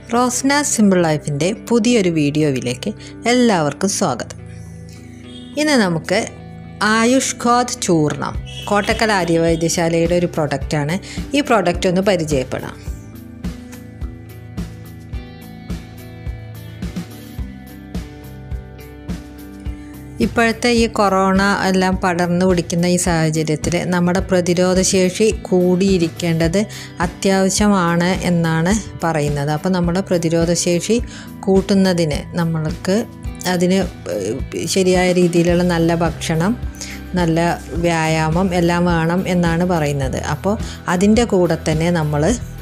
Rosna simple ലൈഫിൻ്റെ പുതിയൊരു വീഡിയോയിലേക്ക് എല്ലാവർക്കും സ്വാഗതം ഇന്ന് നമുക്ക് ആയുഷ് ഖോദ് ചൂർണം കോട്ടക്കൽ ആര്യവൈദ്യശാലയുടെ ഒരു പ്രൊഡക്റ്റാണ് ഈ പ്രൊഡക്റ്റ് ഒന്ന് പരിചയപ്പെടാം ഇപ്പോഴത്തെ ഈ കൊറോണ എല്ലാം പടർന്നു പിടിക്കുന്ന ഈ സാഹചര്യത്തിൽ നമ്മുടെ പ്രതിരോധശേഷി കൂടിയിരിക്കേണ്ടത് അത്യാവശ്യമാണ് എന്നാണ് പറയുന്നത് അപ്പോൾ നമ്മുടെ പ്രതിരോധശേഷി കൂട്ടുന്നതിന് നമ്മൾക്ക് അതിന് ശരിയായ രീതിയിലുള്ള നല്ല ഭക്ഷണം നല്ല വ്യായാമം എല്ലാം വേണം എന്നാണ് പറയുന്നത് അപ്പോൾ അതിൻ്റെ കൂടെ തന്നെ നമ്മൾ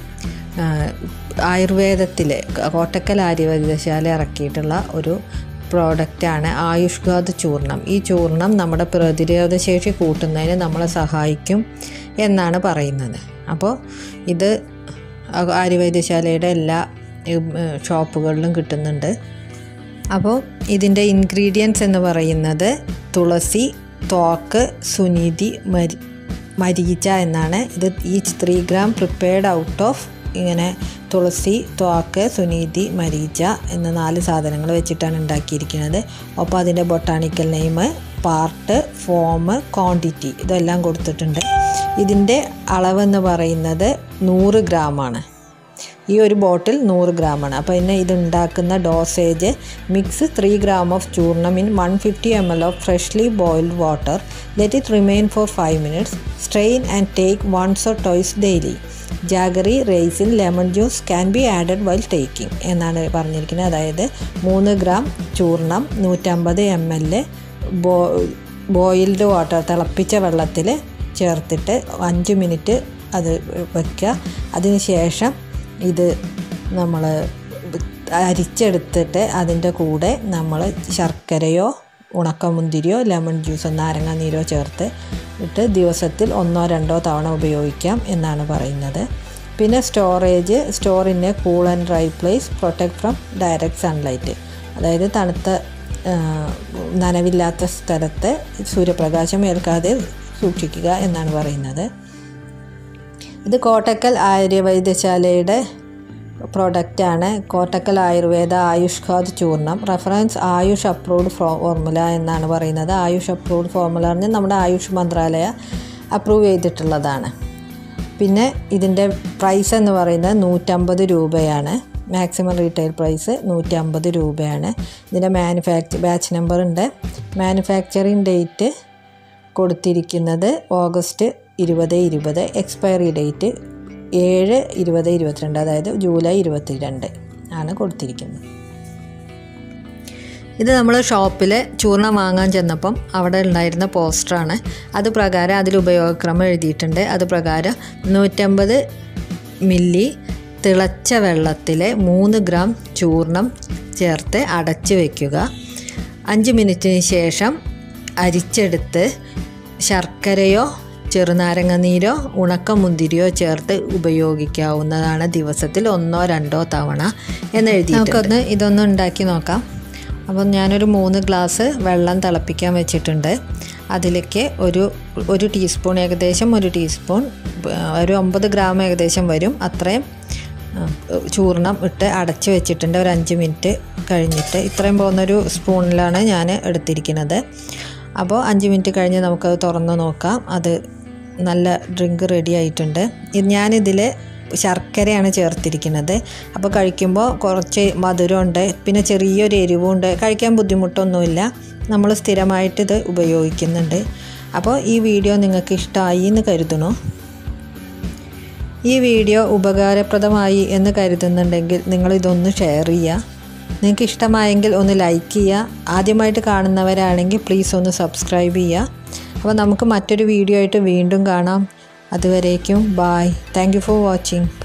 ആയുർവേദത്തിൽ കോട്ടക്കൽ ആര്യവൈദ്യശാല ഇറക്കിയിട്ടുള്ള ഒരു പ്രോഡക്റ്റാണ് ആയുഷ്ഗാദ് ചൂർണം ഈ ചൂർണം നമ്മുടെ പ്രതിരോധശേഷി കൂട്ടുന്നതിന് നമ്മളെ സഹായിക്കും എന്നാണ് പറയുന്നത് അപ്പോൾ ഇത് ആര്യവൈദ്യശാലയുടെ എല്ലാ ഷോപ്പുകളിലും കിട്ടുന്നുണ്ട് അപ്പോൾ ഇതിൻ്റെ ഇൻഗ്രീഡിയൻസ് എന്ന് പറയുന്നത് തുളസി തോക്ക് സുനിധി മരി മരീച്ച എന്നാണ് ഇത് each three gram prepared out of ഇങ്ങനെ തുളസി തോക്ക് സുനീതി മരീച്ച എന്ന നാല് സാധനങ്ങൾ വെച്ചിട്ടാണ് ഉണ്ടാക്കിയിരിക്കുന്നത് ഒപ്പം അതിൻ്റെ botanical name part form quantity ഇതെല്ലാം കൊടുത്തിട്ടുണ്ട് ഇതിൻ്റെ അളവെന്ന് പറയുന്നത് നൂറ് ഗ്രാമാണ് ഈ ഒരു ബോട്ടിൽ നൂറ് ഗ്രാമാണ് അപ്പോൾ ഇന്ന് ഇത് ഉണ്ടാക്കുന്ന dosage mix three gram of ചൂർണം in one fifty M L of freshly boiled water let it remain four five minutes strain and take once or twice daily jaggery raisin lemon juice can be added while taking എന്നാണ് പറഞ്ഞിരിക്കുന്നത് അതായത് മൂന്ന് ഗ്രാം ചൂർണം നൂറ്റമ്പത് M L ബോ boiled water തിളപ്പിച്ച വെള്ളത്തിൽ ചേർത്തിട്ട് അഞ്ച് മിനിറ്റ് അത് വയ്ക്കുക അതിന് ശേഷം ഇത് നമ്മൾ അരിച്ചെടുത്തിട്ട് അതിൻ്റെ കൂടെ നമ്മൾ ശർക്കരയോ ഉണക്കമുന്തിരിയോ ലെമൺ ജ്യൂസോ നാരങ്ങ നീരോ ചേർത്ത് ഇട്ട് ദിവസത്തിൽ ഒന്നോ രണ്ടോ തവണ ഉപയോഗിക്കാം എന്നാണ് പറയുന്നത് പിന്നെ storage store in a cool and dry place protect from direct sunlight അതായത് തണുത്ത നനവില്ലാത്ത സ്ഥലത്ത് സൂര്യപ്രകാശം ഏൽക്കാതെ സൂക്ഷിക്കുക എന്നാണ് പറയുന്നത് ഇത് കോട്ടക്കൽ ആര്യവൈദ്യശാലയുടെ പ്രോഡക്റ്റാണ് കോട്ടക്കൽ ആയുർവേദ ആയുഷ് ഖാദ് ചൂർണം റെഫറൻസ് ആയുഷ് അപ്രൂവ്ഡ് ഫോർമുല എന്നാണ് പറയുന്നത് ആയുഷ് അപ്രൂവ്ഡ് ഫോർമുല പറഞ്ഞാൽ നമ്മുടെ ആയുഷ് മന്ത്രാലയ അപ്രൂവ് ചെയ്തിട്ടുള്ളതാണ് പിന്നെ ഇതിൻ്റെ പ്രൈസ് എന്ന് പറയുന്നത് നൂറ്റമ്പത് രൂപയാണ് മാക്സിമം റീറ്റെയിൽ പ്രൈസ് നൂറ്റമ്പത് രൂപയാണ് ഇതിൻ്റെ മാനുഫാക്ചർ ബാച്ച് നമ്പർ ഉണ്ട് മാനുഫാക്ചറിങ് ഡേറ്റ് കൊടുത്തിരിക്കുന്നത് ഓഗസ്റ്റ് ഇരുപത് ഇരുപത് എക്സ്പയറി ഡേറ്റ് ഏഴ് ഇരുപത് ഇരുപത്തിരണ്ട് അതായത് ജൂലൈ ഇരുപത്തിരണ്ട് ആണ് കൊടുത്തിരിക്കുന്നത് ഇത് നമ്മൾ ഷോപ്പിൽ ചൂർണം വാങ്ങാൻ ചെന്നപ്പം അവിടെ ഉണ്ടായിരുന്ന പോസ്റ്ററാണ് അത് പ്രകാരം അതിൽ ഉപയോഗക്രമം എഴുതിയിട്ടുണ്ട് അത് പ്രകാരം നൂറ്റമ്പത് മില്ലി തിളച്ച വെള്ളത്തിൽ മൂന്ന് ഗ്രാം ചൂർണം ചേർത്ത് അടച്ച് വയ്ക്കുക അഞ്ച് മിനിറ്റിന് ശേഷം അരിച്ചെടുത്ത് ശർക്കരയോ ചെറുനാരങ്ങ നീരോ ഉണക്കമുന്തിരിയോ ചേർത്ത് ഉപയോഗിക്കാവുന്നതാണ് ദിവസത്തിൽ ഒന്നോ രണ്ടോ തവണ എന്ന് എഴുതി നമുക്കൊന്ന് ഇതൊന്ന് ഉണ്ടാക്കി നോക്കാം അപ്പം ഞാനൊരു മൂന്ന് ഗ്ലാസ് വെള്ളം തിളപ്പിക്കാൻ വെച്ചിട്ടുണ്ട് അതിലേക്ക് ഒരു ഒരു ടീസ്പൂൺ ഏകദേശം ഒരു ടീസ്പൂൺ ഒരു ഒമ്പത് ഗ്രാം ഏകദേശം വരും അത്രയും ചൂർണം ഇട്ട് അടച്ച് വെച്ചിട്ടുണ്ട് ഒരു അഞ്ച് മിനിറ്റ് കഴിഞ്ഞിട്ട് ഇത്രയും പോകുന്നൊരു സ്പൂണിലാണ് ഞാൻ എടുത്തിരിക്കുന്നത് അപ്പോൾ അഞ്ച് മിനിറ്റ് കഴിഞ്ഞ് നമുക്കത് തുറന്ന് നോക്കാം അത് നല്ല ഡ്രിങ്ക് റെഡി ആയിട്ടുണ്ട് ഞാനിതിൽ ശർക്കരയാണ് ചേർത്തിരിക്കുന്നത് അപ്പോൾ കഴിക്കുമ്പോൾ കുറച്ച് മധുരമുണ്ട് പിന്നെ ചെറിയൊരു എരിവുണ്ട് കഴിക്കാൻ ബുദ്ധിമുട്ടൊന്നുമില്ല നമ്മൾ സ്ഥിരമായിട്ട് ഇത് ഉപയോഗിക്കുന്നുണ്ട് അപ്പോൾ ഈ വീഡിയോ നിങ്ങൾക്ക് ഇഷ്ടമായി എന്ന് കരുതണോ ഈ വീഡിയോ ഉപകാരപ്രദമായി എന്ന് കരുതുന്നുണ്ടെങ്കിൽ നിങ്ങളിതൊന്ന് ഷെയർ ചെയ്യുക നിങ്ങൾക്ക് ഇഷ്ടമായെങ്കിൽ ഒന്ന് ലൈക്ക് ചെയ്യുക ആദ്യമായിട്ട് കാണുന്നവരാണെങ്കിൽ പ്ലീസ് ഒന്ന് സബ്സ്ക്രൈബ് ചെയ്യുക അപ്പോൾ നമുക്ക് മറ്റൊരു വീഡിയോ ആയിട്ട് വീണ്ടും കാണാം അതുവരേക്കും bye thank you for watching